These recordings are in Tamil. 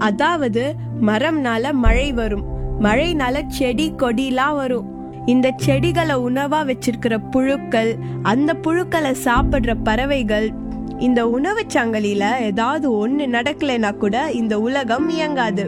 அதாவது மரம்னால மழை வரும் மழைனால செடி கொடிலாம் வரும் இந்த செடிகளை உணவா வச்சிருக்கிற புழுக்கள் அந்த புழுக்களை சாப்பிடுற பறவைகள் இந்த உணவு சங்கிலியில ஏதாவது ஒண்ணு நடக்கலைன்னா கூட இந்த உலகம் இயங்காது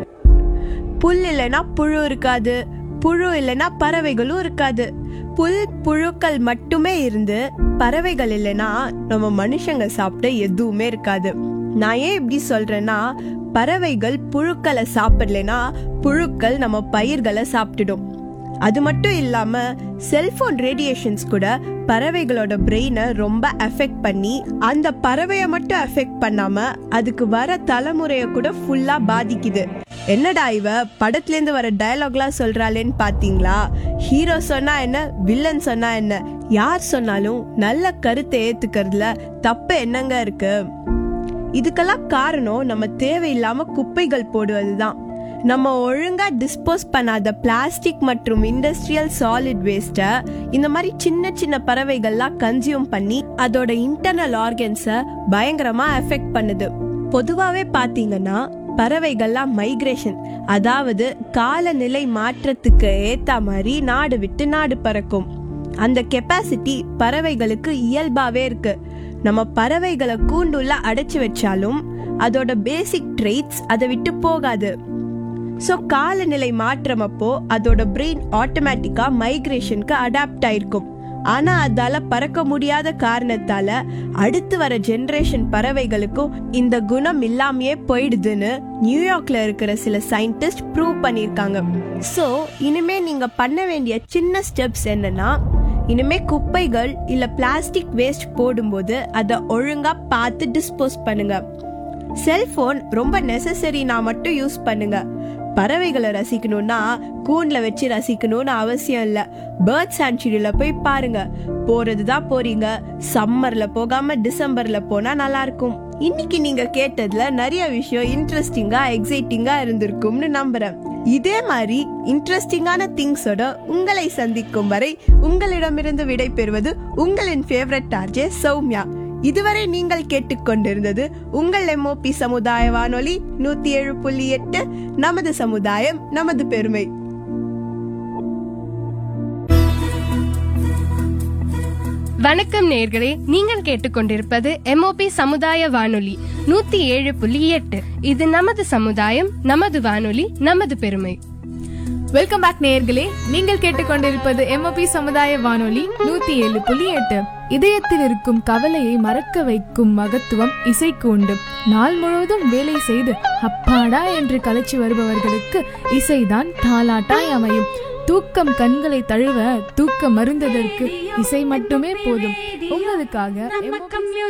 புல் இல்லைன்னா புழு இருக்காது புழு இல்லைன்னா பறவைகளும் இருக்காது புல் புழுக்கள் மட்டுமே இருந்து பறவைகள் இல்லைன்னா நம்ம மனுஷங்க சாப்பிட எதுவுமே இருக்காது நான் ஏன் இப்படி சொல்றேன்னா பறவைகள் புழுக்களை சாப்பிடலைன்னா புழுக்கள் நம்ம பயிர்களை சாப்பிட்டுடும் அது மட்டும் இல்லாம செல்போன் ரேடியேஷன்ஸ் கூட பறவைகளோட பிரெயினை ரொம்ப அஃபெக்ட் பண்ணி அந்த பறவையை மட்டும் அஃபெக்ட் பண்ணாம அதுக்கு வர தலைமுறைய கூட ஃபுல்லா பாதிக்குது என்னடா இவ படத்துல இருந்து வர டயலாக்லாம் சொல்றாளேன்னு பாத்தீங்களா ஹீரோ சொன்னா என்ன வில்லன் சொன்னா என்ன யார் சொன்னாலும் நல்ல கருத்தை ஏத்துக்கிறதுல தப்பு என்னங்க இருக்கு இதுக்கெல்லாம் காரணம் நம்ம தேவையில்லாம குப்பைகள் போடுவதுதான் நம்ம ஒழுங்கா டிஸ்போஸ் பண்ணாத பிளாஸ்டிக் மற்றும் இண்டஸ்ட்ரியல் சாலிட் வேஸ்ட்டை இந்த மாதிரி சின்ன சின்ன பறவைகள்லாம் கன்சியூம் பண்ணி அதோட இன்டர்னல் ஆர்கன்ஸை பயங்கரமா எஃபெக்ட் பண்ணுது பொதுவாவே பாத்தீங்கன்னா பறவைகள்லாம் மைக்ரேஷன் அதாவது காலநிலை மாற்றத்துக்கு ஏத்த மாதிரி நாடு விட்டு நாடு பறக்கும் அந்த கெப்பாசிட்டி பறவைகளுக்கு இயல்பாவே இருக்கு நம்ம பறவைகளை கூண்டுள்ள அடைச்சு வச்சாலும் அதோட பேசிக் ட்ரெய்ட்ஸ் அதை விட்டு போகாது ஸோ காலநிலை மாற்றம் அப்போ அதோட பிரெயின் ஆட்டோமேட்டிக்கா மைக்ரேஷனுக்கு அடாப்ட் ஆயிருக்கும் ஆனா அதால பறக்க முடியாத காரணத்தால அடுத்து வர ஜெனரேஷன் பறவைகளுக்கும் இந்த குணம் இல்லாமையே போயிடுதுன்னு நியூயார்க்ல இருக்கிற சில சயின்டிஸ்ட் ப்ரூவ் பண்ணியிருக்காங்க ஸோ இனிமே நீங்க பண்ண வேண்டிய சின்ன ஸ்டெப்ஸ் என்னன்னா இனிமே குப்பைகள் இல்ல பிளாஸ்டிக் வேஸ்ட் போடும்போது அதை ஒழுங்கா பார்த்து டிஸ்போஸ் பண்ணுங்க செல்போன் ரொம்ப நெசசரினா மட்டும் யூஸ் பண்ணுங்க பறவைகளை ரசிக்கணும்னா கூண்ல வச்சு ரசிக்கணும்னு அவசியம் இல்ல பேர்ட் சான்ச்சுரியில போய் பாருங்க போறது தான் போறீங்க சம்மர்ல போகாம டிசம்பர்ல போனா நல்லா இருக்கும் இன்னைக்கு நீங்க கேட்டதுல நிறைய விஷயம் இன்ட்ரெஸ்டிங்கா எக்ஸைட்டிங்கா இருந்திருக்கும்னு நம்புறேன் இதே மாதிரி இன்ட்ரெஸ்டிங்கான திங்ஸோட உங்களை சந்திக்கும் வரை உங்களிடமிருந்து விடை பெறுவது உங்களின் ஃபேவரட் ஆர்ஜே சௌமியா இதுவரை நீங்கள் கேட்டுக்கொண்டிருந்தது உங்கள் எம்ஓபி சமுதாய வானொலி நூத்தி ஏழு புள்ளி எட்டு நமது சமுதாயம் நமது பெருமை வணக்கம் நேர்களே நீங்கள் கேட்டுக்கொண்டிருப்பது எம்ஓபி சமுதாய வானொலி நூத்தி ஏழு புள்ளி எட்டு இது நமது சமுதாயம் நமது வானொலி நமது பெருமை வெல்கம் பேக் நேயர்களே நீங்கள் கேட்டுக்கொண்டிருப்பது எம்ஓபி சமுதாய வானொலி நூத்தி ஏழு புள்ளி எட்டு இதயத்தில் இருக்கும் கவலையை மறக்க வைக்கும் மகத்துவம் இசைக்கு உண்டு நாள் முழுவதும் வேலை செய்து அப்பாடா என்று கலைச்சு வருபவர்களுக்கு இசைதான் தாலாட்டாய் அமையும் தூக்கம் கண்களை தழுவ தூக்கம் மருந்ததற்கு இசை மட்டுமே போதும் உங்களுக்காக MOP